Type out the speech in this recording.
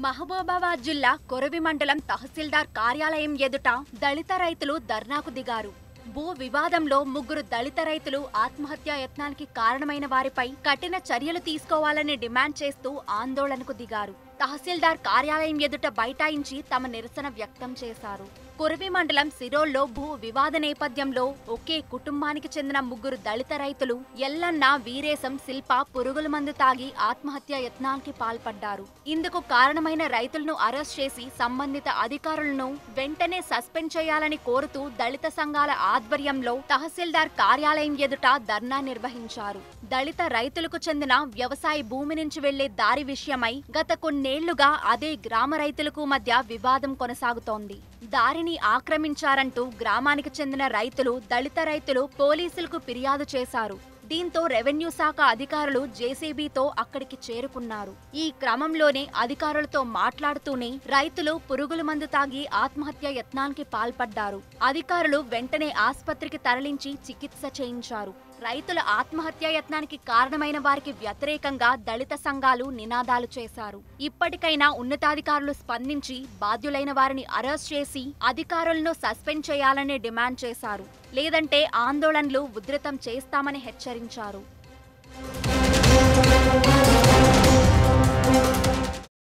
మహబూబాబాద్ జిల్లా కొరవి మండలం తహసీల్దార్ కార్యాలయం ఎదుట దళిత రైతులు ధర్నాకు దిగారు భూ వివాదంలో ముగ్గురు దళిత రైతులు ఆత్మహత్యా యత్నానికి కారణమైన వారిపై కఠిన చర్యలు తీసుకోవాలని డిమాండ్ చేస్తూ ఆందోళనకు దిగారు తహసీల్దార్ కార్యాలయం ఎదుట బైఠాయించి తమ నిరసన వ్యక్తం చేశారు కురవి మండలం సిరోల్లో భూ వివాద నేపథ్యంలో ఒకే కుటుంబానికి చెందిన ముగ్గురు దళిత రైతులు ఎల్లన్న వీరేశం శిల్ప పురుగుల మందు తాగి ఆత్మహత్య యత్నానికి పాల్పడ్డారు ఇందుకు కారణమైన రైతులను అరెస్ట్ చేసి సంబంధిత అధికారులను వెంటనే సస్పెండ్ చేయాలని కోరుతూ దళిత సంఘాల ఆధ్వర్యంలో తహసీల్దార్ కార్యాలయం ఎదుట ధర్నా నిర్వహించారు దళిత రైతులకు చెందిన వ్యవసాయ భూమి నుంచి వెళ్లే దారి విషయమై గత కొన్నేళ్లుగా అదే గ్రామ రైతులకు మధ్య వివాదం కొనసాగుతోంది దారిని ఆక్రమించారంటూ గ్రామానికి చెందిన రైతులు దళిత రైతులు పోలీసులకు ఫిర్యాదు చేశారు దీంతో రెవెన్యూ శాఖ అధికారులు జేసీబీతో అక్కడికి చేరుకున్నారు ఈ క్రమంలోనే అధికారులతో మాట్లాడుతూనే రైతులు పురుగుల మందు తాగి ఆత్మహత్య యత్నానికి పాల్పడ్డారు అధికారులు వెంటనే ఆస్పత్రికి తరలించి చికిత్స చేయించారు రైతుల ఆత్మహత్య యత్నానికి కారణమైన వారికి వ్యతిరేకంగా దళిత సంఘాలు నినాదాలు చేశారు ఇప్పటికైనా ఉన్నతాధికారులు స్పందించి బాధ్యులైన వారిని అరెస్ట్ చేసి అధికారులను సస్పెండ్ చేయాలని డిమాండ్ చేశారు లేదంటే ఆందోళనలు ఉధృతం చేస్తామని హెచ్చరించారు